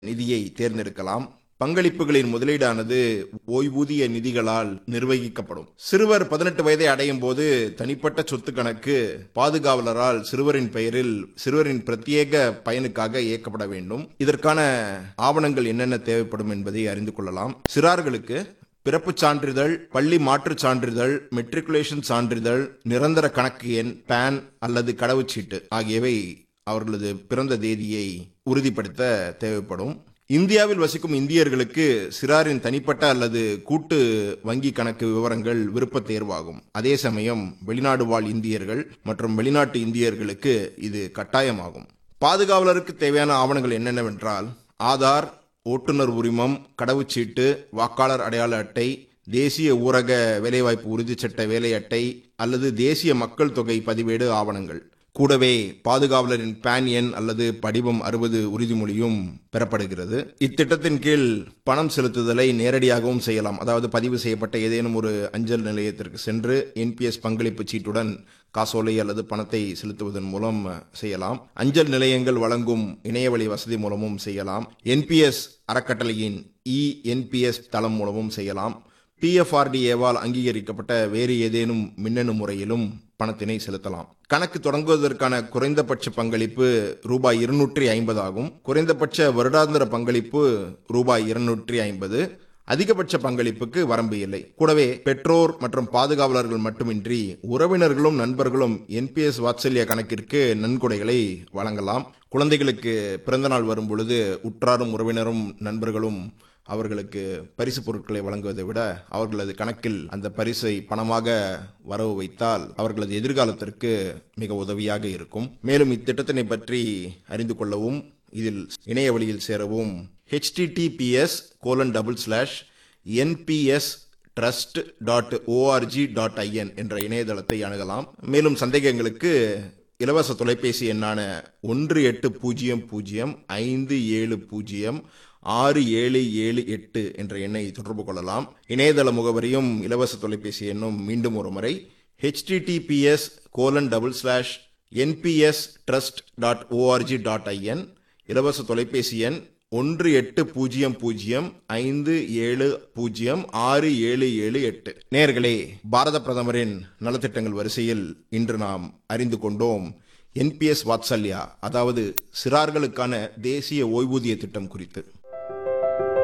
நிதியை தேர்ந்தெடுக்கலாம் பங்களிப்புகளின் முதலீடானது ஓய்வூதிய நிதிகளால் நிர்வகிக்கப்படும் சிறுவர் பதினெட்டு வயதை அடையும் போது தனிப்பட்ட சொத்து கணக்கு பாதுகாவலரால் சிறுவரின் பெயரில் சிறுவரின் பிரத்யேக பயனுக்காக இயக்கப்பட வேண்டும் இதற்கான ஆவணங்கள் என்னென்ன தேவைப்படும் என்பதை அறிந்து கொள்ளலாம் சிறார்களுக்கு பிறப்புச் சான்றிதழ் பள்ளி மாற்றுச் சான்றிதழ் மெட்ரிகுலேஷன் சான்றிதழ் நிரந்தர கணக்கு எண் பேன் அல்லது கடவுச்சீட்டு ஆகியவை அவர்களது பிறந்த தேதியை உறுதிப்படுத்த தேவைப்படும் இந்தியாவில் வசிக்கும் இந்தியர்களுக்கு சிறாரின் தனிப்பட்ட அல்லது கூட்டு வங்கி கணக்கு விவரங்கள் விருப்ப தேர்வாகும் அதே சமயம் வெளிநாடு வாழ் இந்தியர்கள் மற்றும் வெளிநாட்டு இந்தியர்களுக்கு இது கட்டாயமாகும் பாதுகாவலருக்கு தேவையான ஆவணங்கள் என்னென்னவென்றால் ஆதார் ஓட்டுநர் உரிமம் கடவுச்சீட்டு வாக்காளர் அடையாள அட்டை தேசிய ஊரக வேலைவாய்ப்பு உறுதிச்சட்ட வேலை அட்டை அல்லது தேசிய மக்கள் தொகை பதிவேடு ஆவணங்கள் கூடவே பாதுகாவலரின் பேன் எண் அல்லது படிவம் அறுபது உறுதிமொழியும் பெறப்படுகிறது இத்திட்டத்தின் கீழ் பணம் செலுத்துதலை நேரடியாகவும் செய்யலாம் அதாவது பதிவு செய்யப்பட்ட ஏதேனும் ஒரு அஞ்சல் நிலையத்திற்கு சென்று என்பிஎஸ் பங்களிப்பு சீட்டுடன் காசோலை அல்லது பணத்தை செலுத்துவதன் மூலம் செய்யலாம் அஞ்சல் நிலையங்கள் வழங்கும் இணையவழி வசதி மூலமும் செய்யலாம் என்பிஎஸ் அறக்கட்டளையின் இ என்பிஎஸ் தளம் மூலமும் செய்யலாம் பிஎஃப்ஆர்டிஏவால் அங்கீகரிக்கப்பட்ட வேறு ஏதேனும் மின்னணு முறையிலும் பணத்தினை செலுத்தலாம் கணக்கு தொடங்குவதற்கான குறைந்தபட்ச பங்களிப்பு ரூபாய் இருநூற்றி ஐம்பது ஆகும் குறைந்தபட்ச வருடாந்திர பங்களிப்பு ரூபாய் இருநூற்றி ஐம்பது அதிகபட்ச பங்களிப்புக்கு வரம்பு இல்லை கூடவே பெற்றோர் மற்றும் பாதுகாவலர்கள் மட்டுமின்றி உறவினர்களும் நண்பர்களும் என்பிஎஸ் வாத்சல்ய கணக்கிற்கு நன்கொடைகளை வழங்கலாம் குழந்தைகளுக்கு பிறந்தநாள் வரும் பொழுது உற்றாரும் உறவினரும் நண்பர்களும் அவர்களுக்கு பரிசு பொருட்களை வழங்குவதை விட அவர்களது கணக்கில் அந்த பரிசை பணமாக வரவு வைத்தால் அவர்களது எதிர்காலத்திற்கு மிக உதவியாக இருக்கும் மேலும் இத்திட்டத்தினை பற்றி அறிந்து கொள்ளவும் இதில் இணைய வழியில் சேரவும் HTTPS colon double slash NPS trust dot ORG dot IN என்ற இணையதளத்தை அணுகலாம் மேலும் சந்தேகங்களுக்கு இலவச தொலைபேசி எண்ணான ஒன்று எட்டு பூஜ்ஜியம் பூஜ்ஜியம் ஐந்து ஏழு பூஜ்ஜியம் ஆறு ஏழு ஏழு எட்டு என்ற எண்ணை தொடர்பு கொள்ளலாம் இணையதள முகவரியும் இலவச தொலைபேசி எண்ணும் மீண்டும் ஒரு முறை HTTPS colon double slash NPS trust dot ORG dot IN இலவச தொலைபேசி எண் ஒன்று எட்டு பூஜ்ஜியம் பூஜ்ஜியம் ஐந்து ஏழு பூஜ்ஜியம் ஆறு ஏழு ஏழு எட்டு நேர்களே பாரத பிரதமரின் நலத்திட்டங்கள் வரிசையில் இன்று நாம் அறிந்து கொண்டோம் என்பிஎஸ் வாத்சல்யா அதாவது சிறார்களுக்கான தேசிய ஓய்வூதிய திட்டம் குறித்து